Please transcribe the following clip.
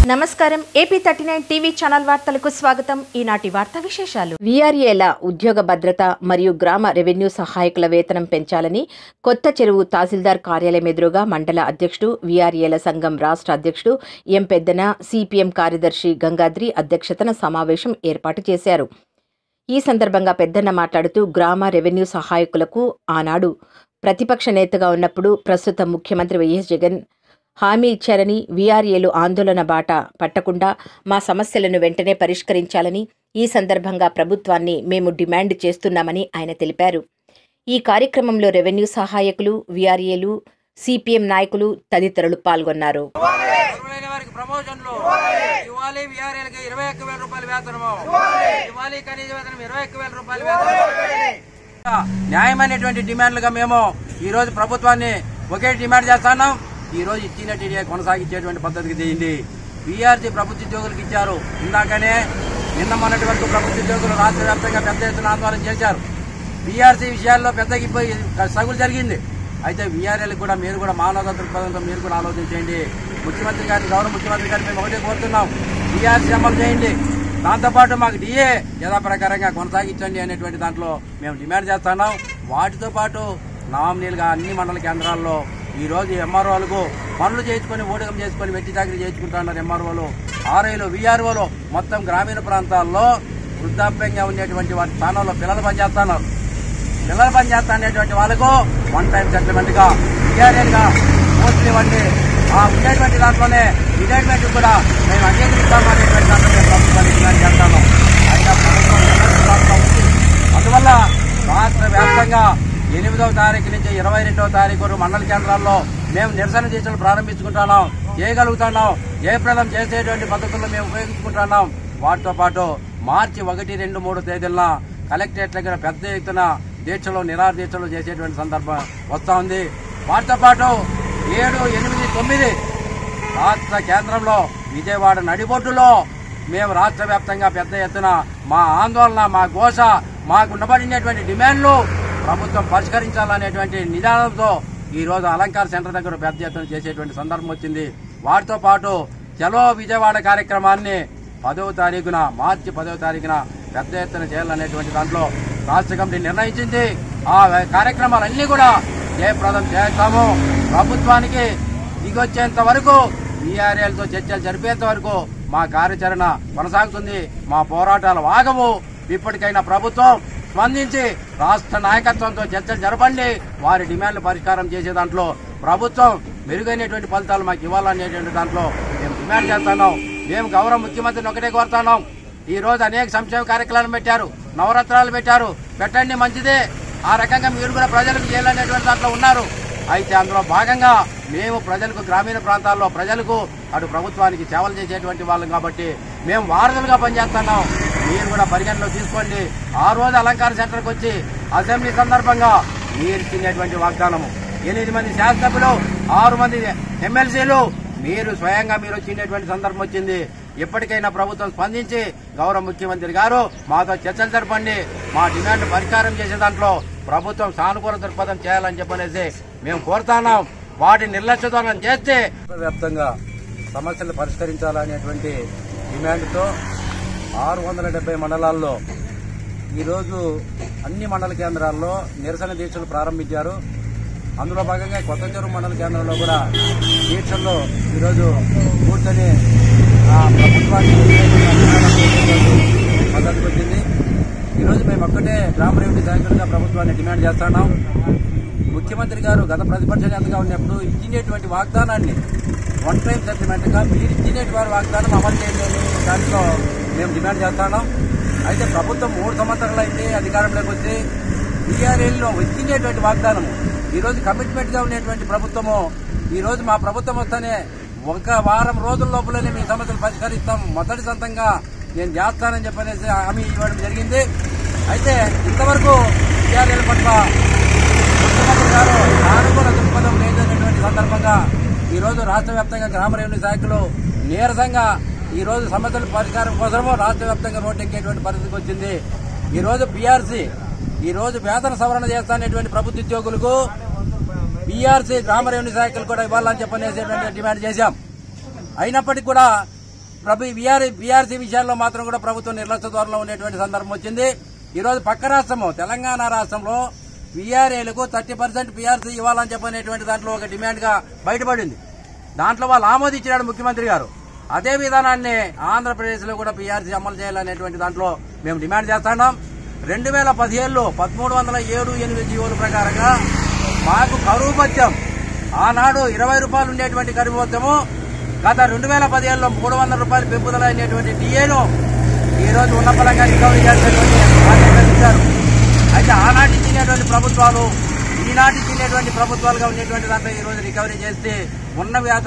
నమస్కారం AP thirty nine TV channel వార్తలకు స్వాగతం ఈనాటి వార్తా విశేషాలు వీఆర్ఏల ఉద్యోగ భద్రత మరియు గ్రామ రెవెన్యూ సహాయకుల వేతనం పెంచాలని కొత్త చెరువు తహసీల్దార్ కార్యాలయం ఎదురుగా మండల అధ్యక్షుడు వీఆర్ఏల సంఘం రాష్ట్ర అధ్యక్షుడు ఎం పెద్దన సిపిఎం కార్యదర్శి గంగాద్రి అధ్యక్షతన సమావేశం ఏర్పాటు చేశారు ఈ సందర్భంగా పెద్దన్న మాట్లాడుతూ గ్రామ రెవెన్యూ సహాయకులకు ఆనాడు ప్రతిపక్ష నేతగా ఉన్నప్పుడు ప్రస్తుత ముఖ్యమంత్రి వైఎస్ జగన్ హామీ ఇచ్చారని వీఆర్ఏలు ఆందోళన బాట పట్టకుండా మా సమస్యలను వెంటనే పరిష్కరించాలని ఈ సందర్భంగా ప్రభుత్వాన్ని మేము డిమాండ్ చేస్తున్నామని ఆయన తెలిపారు ఈ కార్యక్రమంలో రెవెన్యూ సహాయకులు వీఆర్ఏలు సిపిఎం నాయకులు తదితరులు పాల్గొన్నారు అర్హులైన వారికి ప్రమోషన్లు ఇవ్వాలి విఆర్ఏలకి ఇరవై ఒక్క వేల రూపాయల వేతనము ఇవ్వాలి కనీస వేతనం ఇరవై ఒక్క వేల రూపాయల వేతనం న్యాయమైనటువంటి డిమాండ్లుగా మేము ఈ రోజు ప్రభుత్వాన్ని ఒకే డిమాండ్ చేస్తున్నాం ఈ రోజు ఇచ్చిన టీడీఏ కొనసాగించేటువంటి పద్ధతికి చేయండి బీఆర్సీ ప్రభుత్వ ఉద్యోగులకు ఇచ్చారు ఇందాకనే నిన్న మొన్నటి వరకు ప్రభుత్వ ఉద్యోగులు రాష్ట్ర వ్యాప్తంగా పెద్ద ఎత్తున ఆందోళన చేశారు బీఆర్సీ విషయాల్లో పెద్దగా ఇబ్బంది సగులు జరిగింది అయితే వీఆర్ఎల్ కూడా మీరు కూడా మానవ దృక్పథంతో మీరు కూడా ఆలోచించండి ముఖ్యమంత్రి గారిని గౌరవ ముఖ్యమంత్రి గారిని మేము ఒకటే కోరుతున్నాం బీఆర్సీ అమలు చేయండి దాంతోపాటు మాకు డిఏ యథాప్రకారంగా కొనసాగించండి అనేటువంటి దాంట్లో మేము డిమాండ్ చేస్తున్నాం వాటితో పాటు నామినీలుగా అన్ని మండల కేంద్రాల్లో ఈ రోజు ఎంఆర్ఓలకు పనులు చేయించుకొని ఓటకం చేసుకొని వెట్టి చాకరీ చేయించుకుంటున్నారు ఎంఆర్ఓలు ఆర్ఐలు వీఆర్ఓలు మొత్తం గ్రామీణ ప్రాంతాల్లో వృద్ధాప్యంగా ఉండేటువంటి వాటి స్థానంలో పిల్లలు పనిచేస్తున్నారు పిల్లలు పనిచేస్తా అనేటువంటి వాళ్ళకు వన్ టైం సెటిల్మెంట్ గా రిటైర్మెంట్ గా పోస్టులు ఇవ్వండి ఆ ఉండేటువంటి దాంట్లోనే రిటైర్మెంట్ కూడా మేము అంగీకరిస్తాము అనేటువంటి దాంట్లో మేము ప్రభుత్వాన్ని డిమాండ్ చేస్తాము అయినా ప్రభుత్వం నిర్లక్ష్యంగా ఉంది. అందువల్ల రాష్ట్ర వ్యాప్తంగా ఎనిమిదవ తారీఖు నుంచి ఇరవై రెండవ తారీఖు వరకు మండల కేంద్రాల్లో మేము నిరసన దీక్షలు ప్రారంభించుకుంటున్నాం చేయగలుగుతున్నాం జయప్రదం చేసేటువంటి పద్ధతుల్లో మేము ఉపయోగించుకుంటున్నాం వాటితో పాటు మార్చి ఒకటి రెండు మూడు తేదీల కలెక్టరేట్ దగ్గర పెద్ద ఎత్తున దీక్షలు నిరాహార దీక్షలు చేసేటువంటి సందర్భం వస్తా ఉంది వాటితో పాటు ఏడు ఎనిమిది తొమ్మిది రాష్ట్ర కేంద్రంలో విజయవాడ నడిబొడ్డులో మేము రాష్ట్ర వ్యాప్తంగా పెద్ద ఎత్తున మా ఆందోళన మా ఘోష మాకు ఉండబడినటువంటి డిమాండ్లు ప్రభుత్వం పరిష్కరించాలనేటువంటి నిదానంతో ఈ రోజు అలంకార సెంటర్ దగ్గర పెద్ద ఎత్తున చేసేటువంటి సందర్భం వచ్చింది వాటితో పాటు చలో విజయవాడ కార్యక్రమాన్ని పదవ తారీఖున మార్చి పదవ తారీఖున పెద్ద ఎత్తున చేయాలనేటువంటి దాంట్లో రాష్ట్ర కమిటీ నిర్ణయించింది ఆ కార్యక్రమాలన్నీ కూడా జయప్రదం చేస్తాము ప్రభుత్వానికి దిగొచ్చేంత వరకు ఈఆర్ఎల్తో చర్చలు జరిపేంత వరకు మా కార్యాచరణ కొనసాగుతుంది మా పోరాటాలు ఆగవు ఇప్పటికైనా ప్రభుత్వం స్పందించి రాష్ట్ర నాయకత్వంతో చర్చలు జరపండి వారి డిమాండ్లు పరిష్కారం చేసే దాంట్లో ప్రభుత్వం మెరుగైనటువంటి ఫలితాలు మాకు ఇవ్వాలనేటువంటి దాంట్లో మేము డిమాండ్ చేస్తున్నాం మేము గౌరవ ముఖ్యమంత్రిని ఒకటే కోరుతున్నాం ఈ రోజు అనేక సంక్షేమ కార్యక్రమాలు పెట్టారు నవరత్నాలు పెట్టారు పెట్టండి మంచిదే ఆ రకంగా మీరు కూడా ప్రజలకు చేయాలనేటువంటి దాంట్లో ఉన్నారు అయితే అందులో భాగంగా మేము ప్రజలకు గ్రామీణ ప్రాంతాల్లో ప్రజలకు అటు ప్రభుత్వానికి సేవలు చేసేటువంటి వాళ్ళం కాబట్టి మేము వారధులుగా పనిచేస్తున్నాం మీరు కూడా పరిగణలో తీసుకోండి ఆ రోజు అలంకార సెంటర్కి వచ్చి అసెంబ్లీ సందర్భంగా మీరు ఇచ్చినటువంటి వాగ్దానము ఎనిమిది మంది శాసనసభ్యులు ఆరు మంది ఎమ్మెల్సీలు మీరు స్వయంగా మీరు వచ్చినటువంటి సందర్భం వచ్చింది ఇప్పటికైనా ప్రభుత్వం స్పందించి గౌరవ ముఖ్యమంత్రి గారు మాతో చర్చలు జరపండి మా డిమాండ్ పరిష్కారం చేసే దాంట్లో ప్రభుత్వం సానుకూల దృక్పథం చేయాలని చెప్పనేసి మేము కోరుతున్నాం వాటి నిర్లక్ష్యం చేస్తే వ్యాప్తంగా సమస్యలు పరిష్కరించాలనేటువంటి డిమాండ్తో ఆరు వందల డెబ్బై మండలాల్లో ఈరోజు అన్ని మండల కేంద్రాల్లో నిరసన దీక్షలు ప్రారంభించారు అందులో భాగంగా కొత్త చెరువు మండల కేంద్రంలో కూడా దీక్షల్లో ఈరోజు కూర్చొని ఆ ప్రభుత్వానికి మద్దతు వచ్చింది ఈరోజు మేము ఒక్కటే గ్రామ రెవెన్యూ శాఖలుగా ప్రభుత్వాన్ని డిమాండ్ చేస్తున్నాం ముఖ్యమంత్రి గారు గత ప్రతిపక్ష నేతగా ఉన్నప్పుడు ఇచ్చినటువంటి వాగ్దానాన్ని వన్ టైం సెటిల్మెంట్ గా మీరు ఇచ్చినటువంటి వాగ్దానం అమలు చేయండి అని దాంట్లో మేము డిమాండ్ చేస్తున్నాం అయితే ప్రభుత్వం మూడు సంవత్సరాలు అయింది అధికారంలోకి వచ్చి బీఆర్ఏల్లో వచ్చినటువంటి వాగ్దానం ఈ రోజు కమిట్మెంట్ గా ఉండేటువంటి ప్రభుత్వము ఈ రోజు మా ప్రభుత్వం వస్తేనే ఒక వారం రోజుల లోపలనే మీ సమస్యలు పరిష్కరిస్తాం మొదటి సొంతంగా నేను చేస్తానని చెప్పనేసి హామీ ఇవ్వడం జరిగింది అయితే ఇంతవరకు బీఆర్ఏల పట్ల ముఖ్యమంత్రి గారు సానుకూల దృక్పథం లేదనేటువంటి సందర్భంగా ఈ రోజు రాష్ట్ర వ్యాప్తంగా గ్రామ రెవెన్యూ శాఖలు నీరసంగా ఈ రోజు సమస్యల పరిష్కారం కోసము రాష్ట్ర వ్యాప్తంగా రోడ్డెక్కేటువంటి పరిస్థితికి వచ్చింది ఈ రోజు బీఆర్సీ ఈ రోజు వేతన సవరణ చేస్తానేటువంటి ప్రభుత్వ ఉద్యోగులకు బీఆర్సీ గ్రామ రెవెన్యూ శాఖలు కూడా ఇవ్వాలని చెప్పనేసేటువంటి డిమాండ్ చేశాం అయినప్పటికీ కూడా ప్రభు విఆర్ బీఆర్సీ విషయాల్లో మాత్రం కూడా ప్రభుత్వం నిర్లక్ష్య ధోరణిలో ఉండేటువంటి సందర్భం వచ్చింది ఈ రోజు పక్క రాష్ట్రము తెలంగాణ రాష్ట్రంలో వీఆర్ఏలకు థర్టీ పర్సెంట్ పీఆర్సీ ఇవ్వాలని చెప్పనేటువంటి దాంట్లో ఒక డిమాండ్ గా బయటపడింది దాంట్లో వాళ్ళు ఆమోదించినాడు ముఖ్యమంత్రి గారు అదే విధానాన్ని ఆంధ్రప్రదేశ్ లో కూడా పీఆర్సీ అమలు చేయాలనేటువంటి దాంట్లో మేము డిమాండ్ చేస్తున్నాం రెండు వేల పదిహేడులో పదమూడు వందల ఏడు ఎనిమిది జీవోల ప్రకారంగా మాకు కరువు భత్యం ఆనాడు ఇరవై రూపాయలు ఉండేటువంటి కరువు భత్యము గత రెండు వేల పదిహేడులో మూడు వందల రూపాయలు పెంపుదల అయినటువంటి డిఏను ఈ రోజు ఉన్న పరంగా రికవరీ చేసినటువంటి బాధ్యత ఇచ్చారు అయితే ఆనాటి ఇచ్చినటువంటి ప్రభుత్వాలు ఈనాటి ఇచ్చినటువంటి ప్రభుత్వాలుగా ఉండేటువంటి దాంట్లో ఈ రోజు రికవరీ చేస్తే ఉన్న వ్యాధి